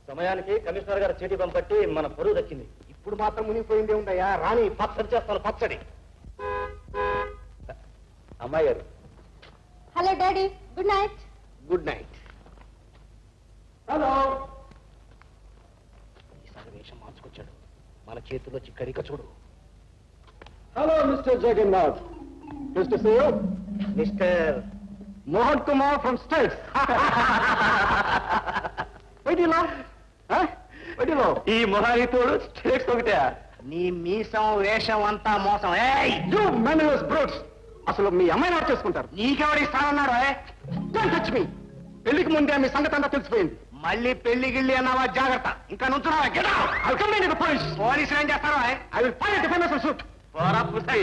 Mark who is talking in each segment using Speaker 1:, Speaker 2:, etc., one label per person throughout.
Speaker 1: సమయానికి కమిషనర్ గారు చీటీ పంపట్టి మన పరువు దక్కింది
Speaker 2: ఇప్పుడు మాత్రం మునిగిపోయిందే ఉందయ్యా రాని
Speaker 1: పచ్చడి చేస్తాను పచ్చడి అమ్మాయి గారు
Speaker 3: hello daddy good night
Speaker 2: good night hello
Speaker 1: ఈసారి వేషం మార్చుకొచ్చాడు మన చేతిలో చిక్కడిక చూడు
Speaker 2: hello mister Jagannath mister save
Speaker 1: mister
Speaker 2: Mohan Kumar from States వైడిలో వైడిలో
Speaker 1: ఈ మొహాయితోడు స్టేట్స్ ఒకటే
Speaker 2: నీ మీసం వేషం అంతా మోసం ఏయ్ యు మెనరస్ బ్రూట్స్ అసలు మీ అమ్మాయిని ఆఫ్ చేసుకుంటారు నీకెవడి ఇస్తానన్నాడు డోంట్ టచ్ మీ పెళ్లికి ముందే మీ సంగతి అంతా తెలిసిపోయింది మళ్ళీ పెళ్లి గిళ్ళి అన్నావా జాగ్రత్త ఇంకా నుంచున్నావా get out I come in to police పోలీసులు ఏం చేస్తారో ఐ విల్ ఫైర్ డిఫెన్సర్ సూట్
Speaker 1: పోరా పుస్తాయి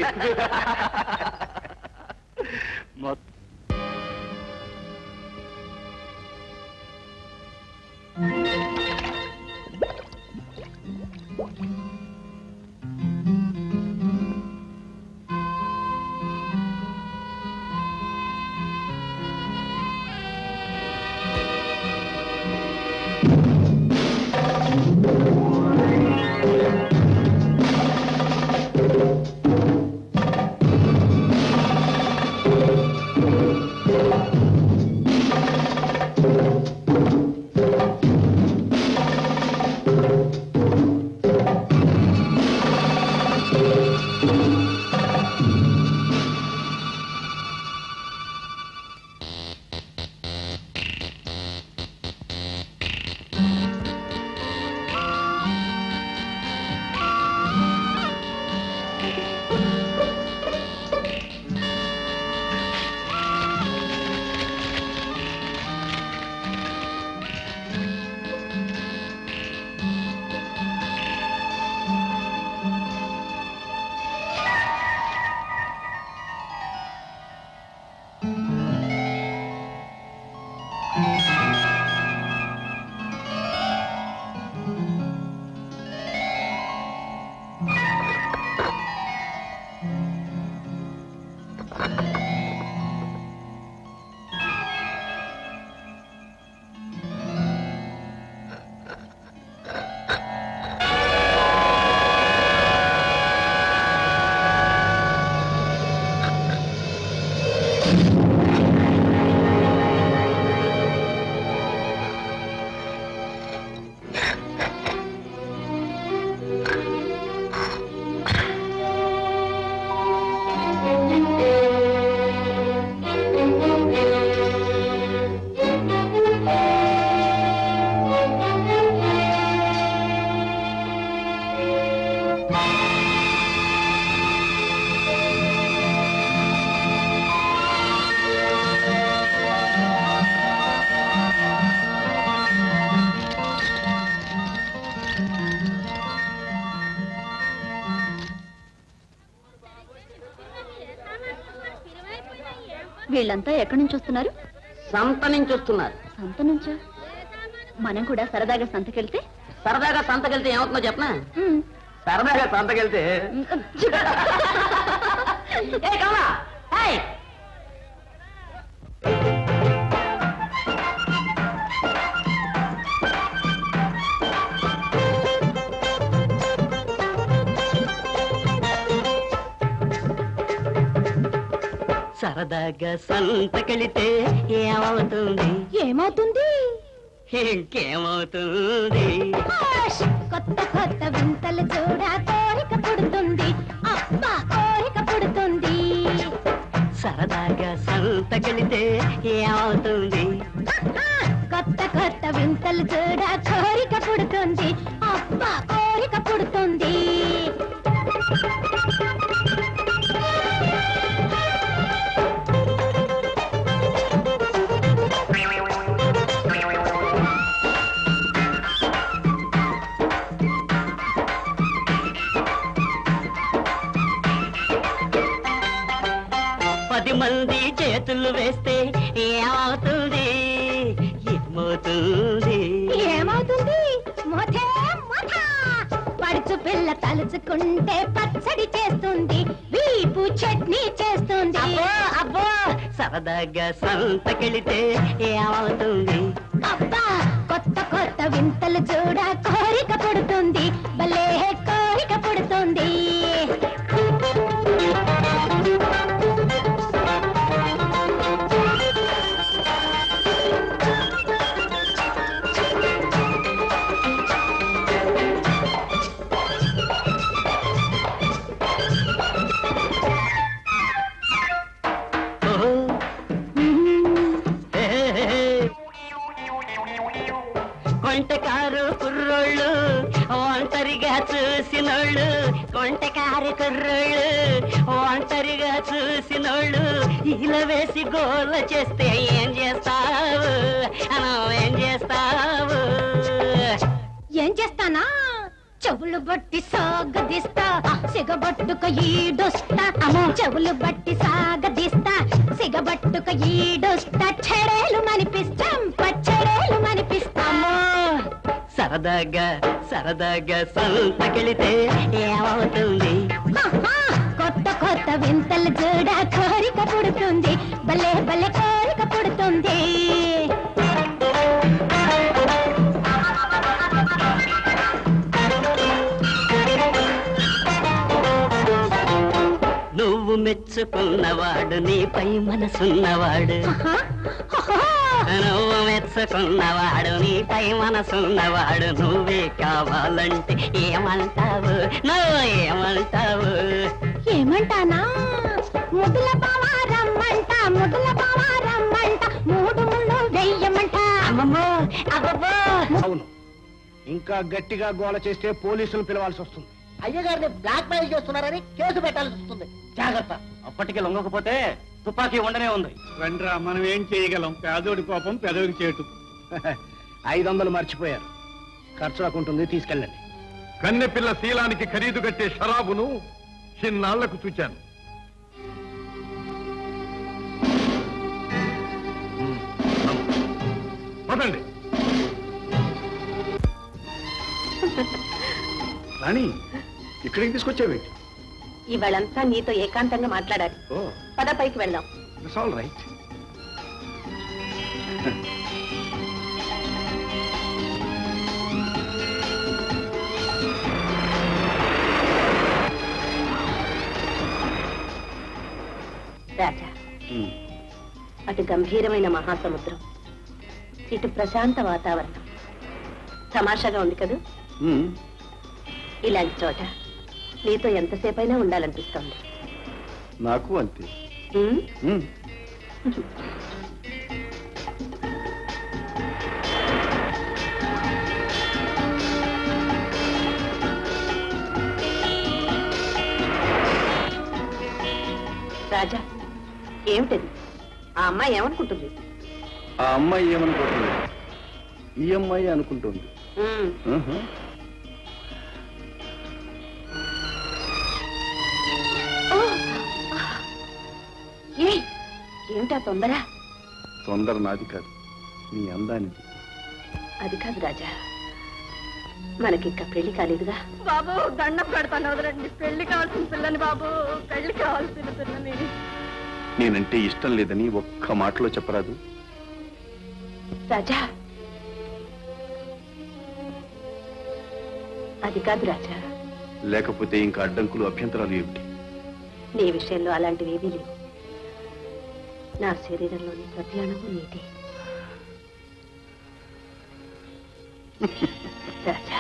Speaker 3: వీళ్ళంతా ఎక్కడి నుంచి వస్తున్నారు
Speaker 4: సంత నుంచి వస్తున్నారు
Speaker 3: సంత నుంచా మనం కూడా సరదాగా సంతకెళ్తే
Speaker 4: సరదాగా సంతకెళ్తే ఏమవుతుందో చెప్పనా
Speaker 3: ఉమ్,
Speaker 4: సరదాగా సంతకెళ్తే ఏ కమలా ఏయ్! సరదాగా సంతకెళితే ఏమవుతుంది
Speaker 3: ఏమవుతుంది
Speaker 4: ఇంకేమవుతుంది
Speaker 3: ఆష్! కొత్త కొత్త వింతలు చూడ కోరిక పుడుతుంది అబ్బా కోరిక పుడుతుంది
Speaker 4: సరదాగా సంతకెళితే ఏమవుతుంది
Speaker 3: కొత్త కొత్త వింతలు చూడ కోరిక పుడుతుంది అబ్బా కోరిక పుడుతుంది
Speaker 4: పది మంది చేతులు వేస్తే ఏమవుతుంది ఏమవుతుంది
Speaker 3: ఏమవుతుంది మొథే మొథ పడుచు పిల్ల తలుచుకుంటే పచ్చడి చేస్తుంది వీపు చట్నీ చేస్తుంది
Speaker 4: అబ్బో అబ్బో సరదాగా సంతకెళితే ఏమవుతుంది
Speaker 3: అబ్బా కొత్త కొత్త వింతలు చూడ కోరిక పుడుతుంది భలే కోరిక పుడుతుంది
Speaker 4: ఓహో, హే, హే, హే. కొంటకారు కుర్రోళ్ళు ఒంటరిగా చూసినోళ్ళు కొంటకారు కుర్రోళ్ళు ఒంటరిగా చూసినోళ్ళు ఇలా వేసి గోల చేస్తే ఏం చేస్తావు అను ఏం చేస్తావు
Speaker 3: ఏం చేస్తానా చెవులు బట్టి సాగదీస్తా సిగబట్టుక ఈడొస్తా అమ్మో చెవులు బట్టి సాగదీస్తా సిగబట్టుక ఈడొస్తా చెడేలు మనిపిస్తాం పచ్చడేలు మనిపిస్తాము
Speaker 4: సరదాగా సరదాగా సంతకెళితే ఏమవుతుంది
Speaker 3: కొత్త కొత్త వింతలు చూడ కోరిక పుడుతుంది భలే భలే కోరిక పుడుతుంది
Speaker 4: నువ్వు మెచ్చుకున్నవాడు నీపై మనసున్నవాడు
Speaker 3: ఆహా, ఆహా.
Speaker 4: నువ్వు మెచ్చుకున్నవాడు నీపై మనసున్నవాడు నువ్వే కావాలంటే ఏమంటావు నువ్వు ఏమంటావు
Speaker 3: ఏమంటానా ముద్దుల బావా రమ్మంట ముద్దుల బావా రమ్మంట మూడు ముళ్ళు వెయ్యమంట
Speaker 4: అమ్మమ్మో అబ్బబ్బో
Speaker 1: అవును ఇంకా గట్టిగా గోల చేస్తే పోలీసులు పిలవాల్సి వస్తుంది
Speaker 2: అయ్యగారిని బ్లాక్ మెయిల్ చేస్తున్నారని కేసు పెట్టాల్సి వస్తుంది జాగ్రత్త అప్పటికి లొంగకపోతే తుపాకీ ఉండనే ఉంది
Speaker 5: రండ్రా మనం ఏం చేయగలం పేదోడి కోపం పెదవికి చేటు
Speaker 1: ఐదు వందలు మర్చిపోయారు ఖర్చు రాకుంటుంది తీసుకెళ్ళండి
Speaker 5: కన్నెపిల్ల శీలానికి ఖరీదు కట్టే షరాబును చిన్నాళ్లకు చూచాను ఉమ్, పదండి
Speaker 1: రాణి ఇక్కడికి తీసుకొచ్చావేంటి
Speaker 6: ఇవాళంతా నీతో ఏకాంతంగా మాట్లాడాలి
Speaker 1: ఓ
Speaker 6: పద పైకి వెళ్దాం
Speaker 1: ఇట్స్ ఆల్ రైట్
Speaker 6: రాజా అటు గంభీరమైన మహాసముద్రం ఇటు ప్రశాంత వాతావరణం తమాషాగా ఉంది కదూ ఇలాంటి చోట నీతో ఎంతసేపైనా ఉండాలనిపిస్తోంది
Speaker 1: నాకు అంతే
Speaker 6: ఉమ్? రాజా ఏమిటది ఆ అమ్మాయి ఏమనుకుంటుంది
Speaker 1: ఆ అమ్మాయి ఏమనుకుంటుంది ఈ అమ్మాయి అనుకుంటుంది
Speaker 6: ఉమ్, ఓ! ఏయ్ ఏమిటా తొందర
Speaker 1: తొందర నాది కాదు నీ అందానిది
Speaker 6: అది కాదు రాజా మనకింకా పెళ్లి కాలేదుగా
Speaker 7: బాబు దండం పెడతాను వదలండి పెళ్లి కావాల్సిన పిల్లని బాబు పెళ్లి కావాల్సిన పిల్లని
Speaker 1: నేనంటే ఇష్టం లేదని ఒక్క మాటలో చెప్పరాదు
Speaker 6: రాజా అది కాదు రాజా
Speaker 1: లేకపోతే ఇంకా అడ్డంకులు అభ్యంతరాలు ఏమిటి
Speaker 6: నీ విషయంలో అలాంటివి ఏమీ లేవు నా శరీరంలోని ప్రతి అణువు నీదే రాజా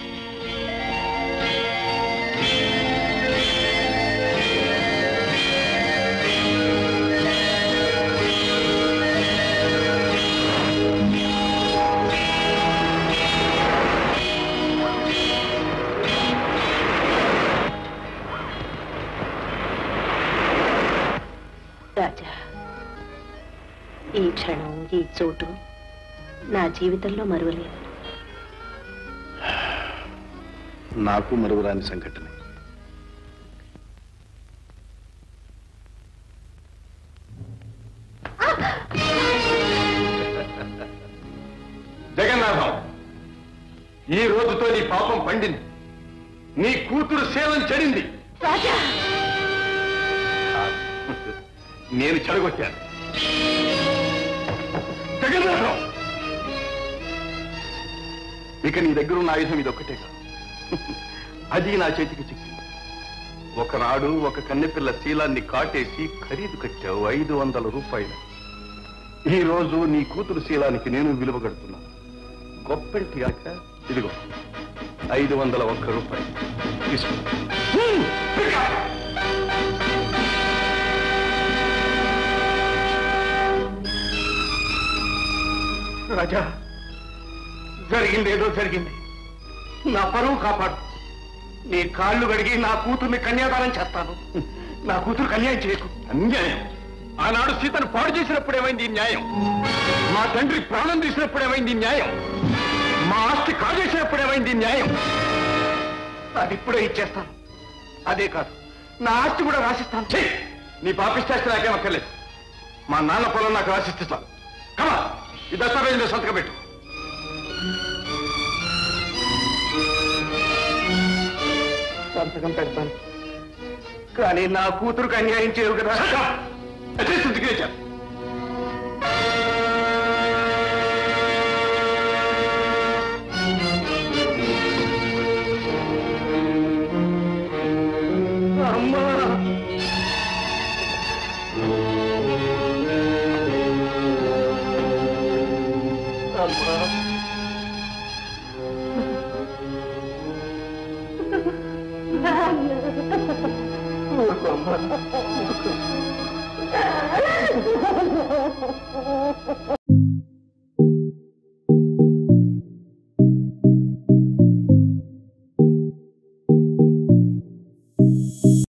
Speaker 6: రాజా ఈ క్షణం ఈ చోటు నా జీవితంలో మరువలేదు
Speaker 1: నాకు మరువరాని సంఘటన
Speaker 5: జగన్నాథం ఈ రోజుతో నీ పాపం పండింది నీ కూతురు శీలం చెడింది
Speaker 6: రాజా
Speaker 5: నేను చెడగొట్టాను జగన్నాథం ఇక నీ దగ్గర ఉన్న ఆయుధం ఇది ఒక్కటే కాదు అది నా చేతికి చిక్కి ఒకనాడు ఒక కన్నెపిల్ల శీలాన్ని కాటేసి ఖరీదు కట్టావు ఐదు వందల రూపాయలు ఈ రోజు నీ కూతురు శీలానికి నేను విలువ కడుతున్నాను గొప్పంటి కాక ఇదిగో ఐదు వందల ఒక్క రూపాయలు తీసుకో
Speaker 2: రాజా జరిగింది ఏదో జరిగింది నా పరువు కాపాడు నీ కాళ్ళు కడిగి నా కూతుర్ని కన్యాదానం చేస్తాను నా కూతురు కన్యాయం చేయకు
Speaker 5: అన్యాయం ఆనాడు సీతను పాడు చేసినప్పుడు ఏమైంది ఈ న్యాయం మా తండ్రి ప్రాణం తీసినప్పుడు ఏమైంది ఈ న్యాయం మా ఆస్తి కాజేసినప్పుడు ఏమైంది ఈ న్యాయం
Speaker 2: అది ఇప్పుడే ఇచ్చేస్తాను అదే కాదు నా ఆస్తి కూడా రాసిస్తాను
Speaker 5: ఛీ! నీ పాపిష్టాస్తి నాకేం అక్కర్లేదు మా నాన్న పొలం నాకు రాసిస్తాను కమా ఈ దస్తావేజ్ మీద సంతకం పెట్టు
Speaker 2: సంతకం పెడతాను కానీ నా కూతురుకు అన్యాయం చేయవు కదా
Speaker 5: అట్లీస్ట్ సిగ్నేచర్
Speaker 2: అమ్మా అమ్మా ఊరుకోమ్మా.